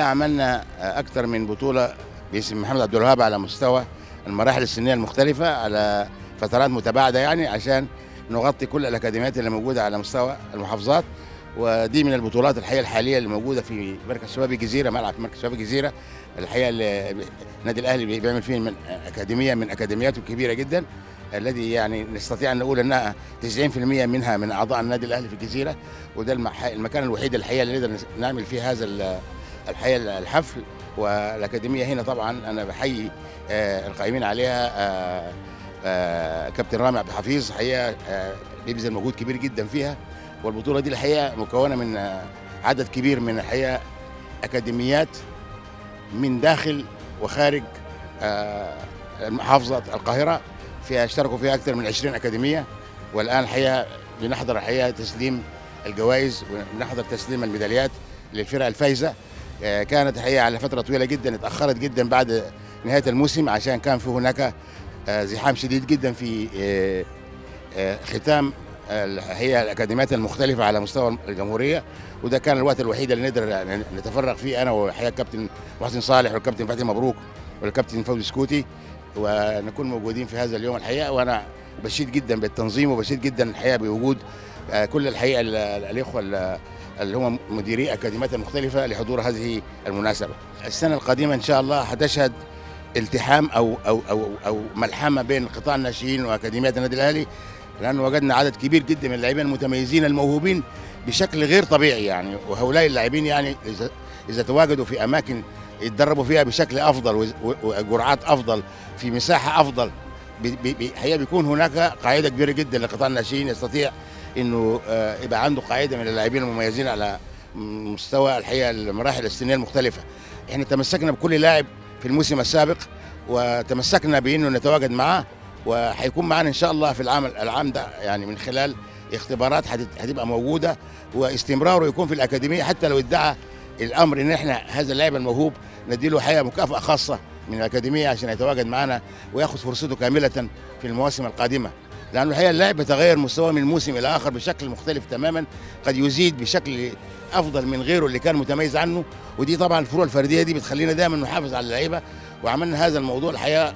لله عملنا اكثر من بطوله باسم محمد عبد الوهاب على مستوى المراحل السنيه المختلفه على فترات متباعده يعني عشان نغطي كل الاكاديميات اللي موجوده على مستوى المحافظات ودي من البطولات الحقيقه الحاليه اللي موجوده في مركز شباب الجزيره ملعب مركز شباب الجزيره الحقيقه اللي النادي الاهلي بيعمل فيه من اكاديميه من اكاديمياته الكبيره جدا الذي يعني نستطيع ان نقول انها 90% منها من اعضاء النادي الاهلي في الجزيره وده المح- المكان الوحيد الحقيقه اللي نقدر نعمل فيه هذا ال- الحقيقه الحفل والاكاديميه هنا طبعا انا بحيي آه، القائمين عليها آه، آه، كابتن رامي عبد الحفيظ حقيقه آه، بيبذل مجهود كبير جدا فيها والبطوله دي الحقيقه مكونه من آه، عدد كبير من الحقيقه اكاديميات من داخل وخارج آه، محافظه القاهره فيها اشتركوا فيها اكثر من 20 اكاديميه والان الحقيقه بنحضر الحقيقه تسليم الجوائز ونحضر تسليم الميداليات للفرق الفايزه آه، كانت الحقيقه على فتره طويله جدا اتاخرت جدا بعد نهايه الموسم عشان كان في هناك آه، زحام شديد جدا في آه، آه، ختام آه، هي الاكاديميات المختلفه على مستوى الجمهوريه وده كان الوقت الوحيد اللي نقدر نتفرغ فيه انا وحقيقه الكابتن محسن صالح والكابتن فتحي مبروك والكابتن فوزي سكوتي ونكون موجودين في هذا اليوم الحقيقه وانا بشيد جدا بالتنظيم وبشيد جدا الحقيقه بوجود آه، كل الحقيقه ال- ال- الاخوه ال- اللي هم مديري اكاديميات المختلفه لحضور هذه المناسبه. السنه القادمه ان شاء الله هتشهد التحام او او او او ملحمه بين قطاع الناشئين واكاديميات النادي الاهلي لانه وجدنا عدد كبير جدا من اللاعبين المتميزين الموهوبين بشكل غير طبيعي يعني وهؤلاء اللاعبين يعني اذا اذا تواجدوا في اماكن يتدربوا فيها بشكل افضل وز- و- وجرعات افضل في مساحه افضل بي- بي- بي- هي بيكون هناك قاعده كبيره جدا لقطاع الناشئين يستطيع انه آه، يبقى عنده قاعده من اللاعبين المميزين على مستوى الحقيقه المراحل السنيه المختلفه. احنا تمسكنا بكل لاعب في الموسم السابق وتمسكنا بانه نتواجد معاه وهيكون معانا ان شاء الله في العام العام ده يعني من خلال اختبارات هتت- هتبقى موجوده واستمراره يكون في الاكاديميه حتى لو ادعى الامر ان احنا هذا اللاعب الموهوب نديله حقيقه مكافاه خاصه من الاكاديميه عشان يتواجد معنا وياخذ فرصته كامله في المواسم القادمه لانه الحقيقه اللاعب بيتغير مستواه من موسم الى اخر بشكل مختلف تماما قد يزيد بشكل افضل من غيره اللي كان متميز عنه ودي طبعا الفروق الفرديه دي بتخلينا دائما نحافظ على اللعيبه وعملنا هذا الموضوع الحقيقه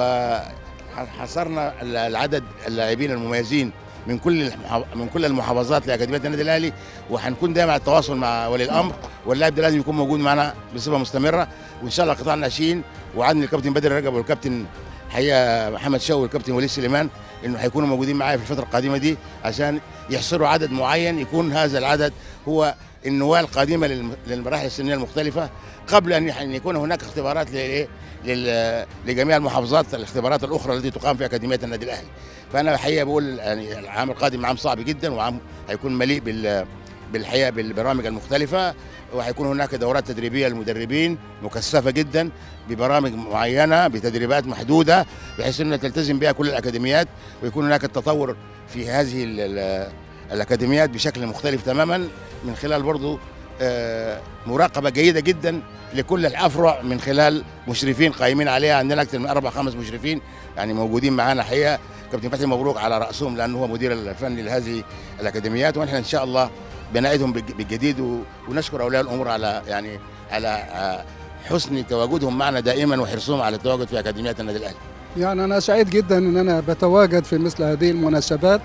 وحصرنا العدد اللاعبين المميزين من كل المحا- من كل المحافظات لاكاديميه النادي الاهلي وهنكون دايما على التواصل مع ولي الامر واللاعب ده لازم يكون موجود معنا بصفه مستمره وان شاء الله قطاع الناشئين وعدني الكابتن بدر رجب والكابتن حقيقه محمد شوقي والكابتن وليد سليمان انه هيكونوا موجودين معايا في الفتره القادمه دي عشان يحصروا عدد معين يكون هذا العدد هو النواه القادمه للم- للمراحل السنيه المختلفه قبل ان يح- أن يكون هناك اختبارات لإيه؟ لل- لجميع المحافظات الاختبارات الاخرى التي تقام في اكاديميه النادي الاهلي فانا الحقيقه بقول يعني العام القادم عام صعب جدا وعام هيكون مليء بال بالحقيقه بالبرامج المختلفه وهيكون هناك دورات تدريبيه للمدربين مكثفه جدا ببرامج معينه بتدريبات محدوده بحيث انها تلتزم بها كل الاكاديميات ويكون هناك التطور في هذه ال- ال- الاكاديميات بشكل مختلف تماما من خلال برضو آه، مراقبه جيده جدا لكل الافرع من خلال مشرفين قائمين عليها عندنا اكثر من اربع خمس مشرفين يعني موجودين معانا حقيقه كابتن فتحي مبروك على راسهم لانه هو مدير الفني لهذه الاكاديميات ونحن ان شاء الله بنعيدهم بالج- بالجديد و- ونشكر اولياء الامور على يعني على آه، حسن تواجدهم معنا دائما وحرصهم على التواجد في اكاديميات النادي الاهلي يعني أنا سعيد جدا إن أنا بتواجد في مثل هذه المناسبات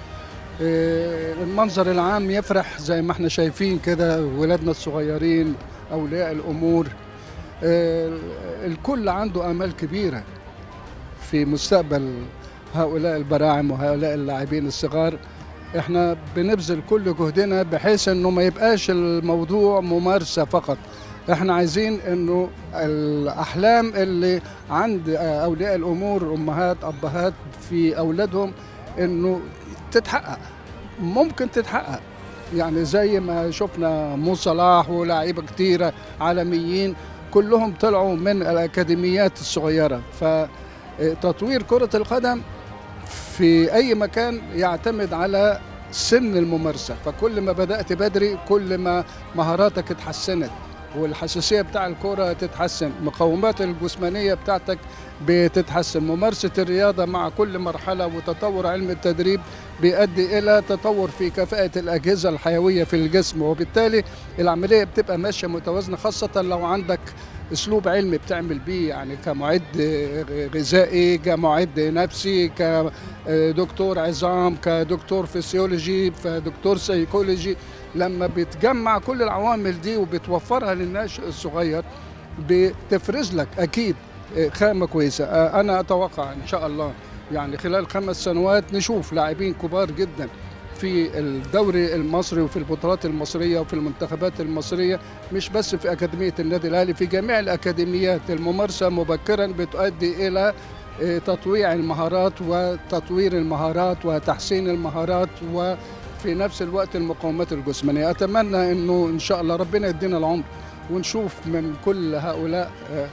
إيه، المنظر العام يفرح زي ما احنا شايفين كده ولادنا الصغيرين أولياء الأمور إيه، الكل عنده آمال كبيرة في مستقبل هؤلاء البراعم وهؤلاء اللاعبين الصغار احنا بنبذل كل جهدنا بحيث انه ما يبقاش الموضوع ممارسة فقط احنا عايزين انه الاحلام اللي عند اولياء الامور امهات ابهات في اولادهم انه تتحقق ممكن تتحقق يعني زي ما شفنا مو صلاح ولاعيبه كتيره عالميين كلهم طلعوا من الاكاديميات الصغيره فتطوير كره القدم في اي مكان يعتمد على سن الممارسه فكل ما بدات بدري كل ما مهاراتك اتحسنت والحساسيه بتاع الكره تتحسن مقومات الجسمانيه بتاعتك بتتحسن ممارسه الرياضه مع كل مرحله وتطور علم التدريب بيؤدي الى تطور في كفاءه الاجهزه الحيويه في الجسم وبالتالي العمليه بتبقى ماشيه متوازنه خاصه لو عندك اسلوب علمي بتعمل بيه يعني كمعد غذائي كمعد نفسي كدكتور عظام كدكتور فسيولوجي كدكتور سيكولوجي لما بتجمع كل العوامل دي وبتوفرها للناشئ الصغير بتفرز لك اكيد خامه كويسه انا اتوقع ان شاء الله يعني خلال خمس سنوات نشوف لاعبين كبار جدا في الدوري المصري وفي البطولات المصريه وفي المنتخبات المصريه مش بس في اكاديميه النادي الاهلي في جميع الاكاديميات الممارسه مبكرا بتؤدي الى تطويع المهارات وتطوير المهارات وتحسين المهارات وفي نفس الوقت المقومات الجسمانيه اتمنى انه ان شاء الله ربنا يدينا العمر ونشوف من كل هؤلاء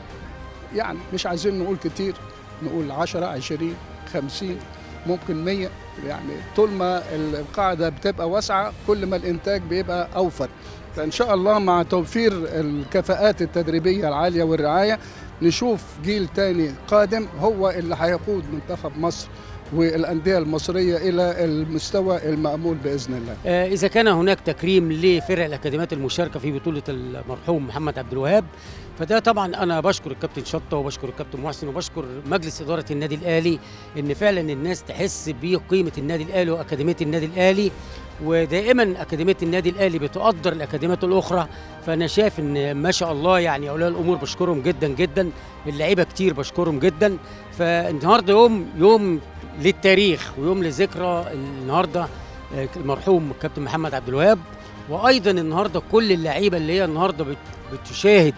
يعني مش عايزين نقول كتير نقول 10 20 50 ممكن 100 يعني طول ما القاعده بتبقى واسعه كل ما الانتاج بيبقى اوفر فان شاء الله مع توفير الكفاءات التدريبيه العاليه والرعايه نشوف جيل تاني قادم هو اللي هيقود منتخب مصر والانديه المصريه الى المستوى المامول باذن الله. اذا كان هناك تكريم لفرق الاكاديميات المشاركه في بطوله المرحوم محمد عبد الوهاب فده طبعا انا بشكر الكابتن شطه وبشكر الكابتن محسن وبشكر مجلس اداره النادي الاهلي ان فعلا الناس تحس بقيمه النادي الاهلي واكاديميه النادي الاهلي ودائما اكاديميه النادي الاهلي بتقدر الاكاديميات الاخرى فانا شايف ان ما شاء الله يعني اولياء الامور بشكرهم جدا جدا اللعيبه كتير بشكرهم جدا فالنهارده يوم يوم للتاريخ ويوم لذكرى النهارده المرحوم الكابتن محمد عبد الوهاب وايضا النهارده كل اللعيبه اللي هي النهارده بتشاهد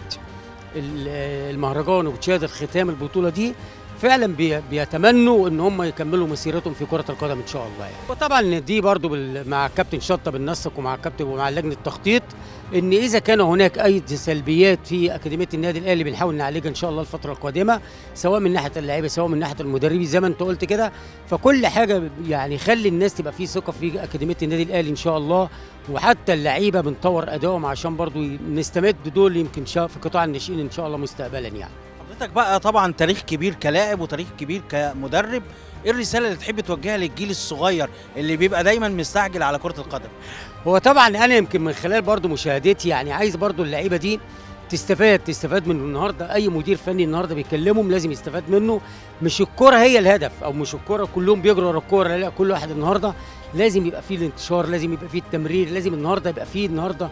المهرجان وبتشاهد ختام البطوله دي فعلا بيتمنوا ان هم يكملوا مسيرتهم في كره القدم ان شاء الله يعني. وطبعا دي برضو مع الكابتن شطه بالنسق ومع الكابتن ومع لجنه التخطيط ان اذا كان هناك اي سلبيات في اكاديميه النادي الاهلي بنحاول نعالجها ان شاء الله الفتره القادمه سواء من ناحيه اللعيبه سواء من ناحيه المدربين زي ما انت قلت كده فكل حاجه يعني خلي الناس تبقى في ثقه في اكاديميه النادي الاهلي ان شاء الله وحتى اللعيبه بنطور ادائهم عشان برضو نستمد دول يمكن في قطاع الناشئين ان شاء الله مستقبلا يعني. حضرتك بقى طبعا تاريخ كبير كلاعب وتاريخ كبير كمدرب ايه الرساله اللي تحب توجهها للجيل الصغير اللي بيبقى دايما مستعجل على كره القدم هو طبعا انا يمكن من خلال برضو مشاهدتي يعني عايز برضو اللعيبه دي تستفاد تستفاد منه النهارده اي مدير فني النهارده بيكلمهم لازم يستفاد منه مش الكره هي الهدف او مش الكره كلهم بيجروا ورا الكوره لا كل واحد النهارده لازم يبقى فيه الانتشار لازم يبقى فيه التمرير لازم النهارده يبقى فيه النهارده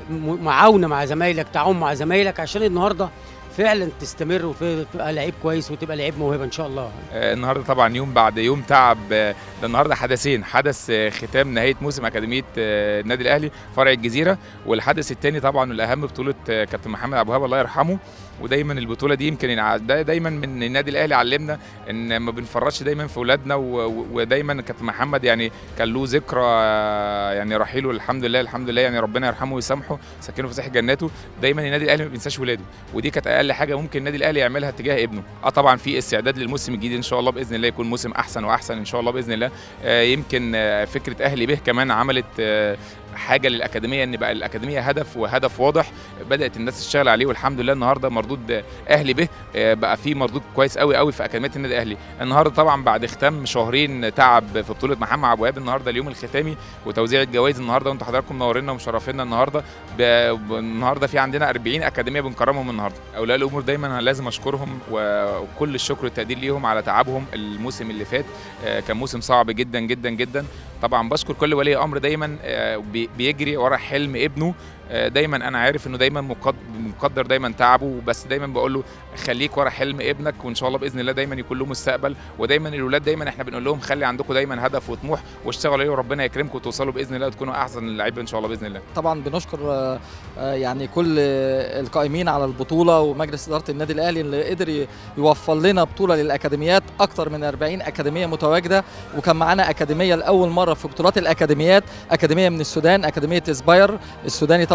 معاونه مع زمايلك تعاون مع زمايلك عشان النهارده فعلا تستمر وتبقى لعيب كويس وتبقى لعيب موهبه ان شاء الله آه النهارده طبعا يوم بعد يوم تعب آه ده النهارده حدثين حدث آه ختام نهايه موسم اكاديميه النادي الاهلي فرع الجزيره والحدث الثاني طبعا والاهم بطوله كابتن محمد ابو وهاب الله يرحمه ودايما البطوله دي يمكن ده دايما من النادي الاهلي علمنا ان ما بنفرطش دايما في اولادنا ودايما كابتن محمد يعني كان له ذكرى يعني رحيله الحمد لله الحمد لله يعني ربنا يرحمه ويسامحه سكنه في صحيح جناته دايما النادي الاهلي ما بينساش ولاده ودي كانت اقل حاجه ممكن النادي الاهلي يعملها تجاه ابنه اه طبعا في استعداد للموسم الجديد ان شاء الله باذن الله يكون موسم احسن واحسن ان شاء الله باذن الله آه يمكن آه فكره اهلي به كمان عملت آه حاجه للاكاديميه ان بقى الاكاديميه هدف وهدف واضح بدات الناس تشتغل عليه والحمد لله النهارده مردود اهلي به بقى في مردود كويس قوي قوي في اكاديميه النادي الاهلي النهارده طبعا بعد ختام شهرين تعب في بطوله محمد عبد الوهاب النهارده اليوم الختامي وتوزيع الجوائز النهارده وانتم حضراتكم منورينا ومشرفينا النهارده النهارده في عندنا 40 اكاديميه بنكرمهم النهارده اولياء الامور دايما لازم اشكرهم وكل الشكر والتقدير ليهم على تعبهم الموسم اللي فات كان موسم صعب جدا جدا جدا طبعا بشكر كل ولي امر دايما بيجري ورا حلم ابنه دايما انا عارف انه دايما مقدر دايما تعبه بس دايما بقول له خليك ورا حلم ابنك وان شاء الله باذن الله دايما يكون له مستقبل ودايما الاولاد دايما احنا بنقول لهم خلي عندكم دايما هدف وطموح واشتغلوا عليه وربنا يكرمكم وتوصلوا باذن الله وتكونوا احسن لعيبه ان شاء الله باذن الله. طبعا بنشكر يعني كل القائمين على البطوله ومجلس اداره النادي الاهلي اللي قدر يوفر لنا بطوله للاكاديميات اكثر من 40 اكاديميه متواجده وكان معانا اكاديميه لاول مره في بطولات الاكاديميات اكاديميه من السودان اكاديميه اسباير السوداني طبعا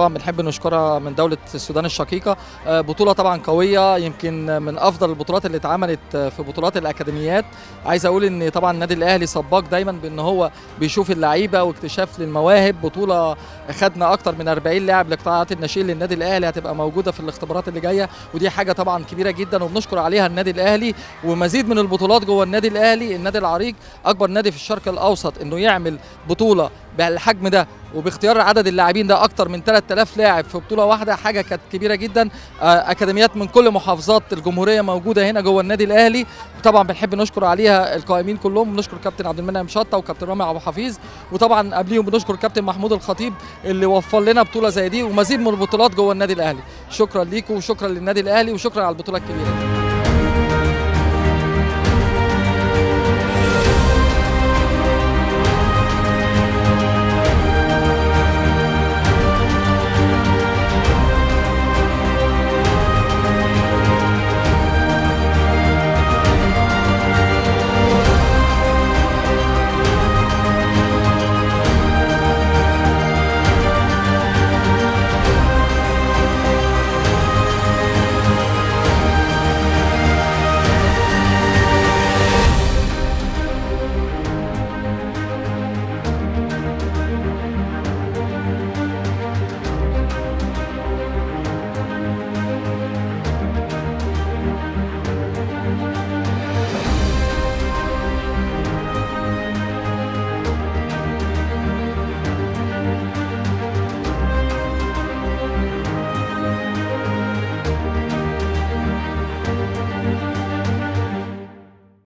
طبعا بنحب نشكرها من دوله السودان الشقيقه آه، بطوله طبعا قويه يمكن من افضل البطولات اللي اتعملت آه، في بطولات الاكاديميات عايز اقول ان طبعا النادي الاهلي سباق دايما بان هو بيشوف اللعيبه واكتشاف للمواهب بطوله خدنا اكتر من 40 لاعب لقطاعات الناشئين للنادي الاهلي هتبقى موجوده في الاختبارات اللي جايه ودي حاجه طبعا كبيره جدا وبنشكر عليها النادي الاهلي ومزيد من البطولات جوه النادي الاهلي النادي العريق اكبر نادي في الشرق الاوسط انه يعمل بطوله بالحجم ده وباختيار عدد اللاعبين ده اكتر من 3000 لاعب في بطوله واحده حاجه كانت كبيره جدا آه، اكاديميات من كل محافظات الجمهوريه موجوده هنا جوه النادي الاهلي طبعا بنحب نشكر عليها القائمين كلهم بنشكر كابتن عبد المنعم شطه وكابتن رامي ابو حفيظ وطبعا قبليهم بنشكر كابتن محمود الخطيب اللي وفر لنا بطوله زي دي ومزيد من البطولات جوه النادي الاهلي شكرا ليكم وشكرا للنادي الاهلي وشكرا على البطوله الكبيره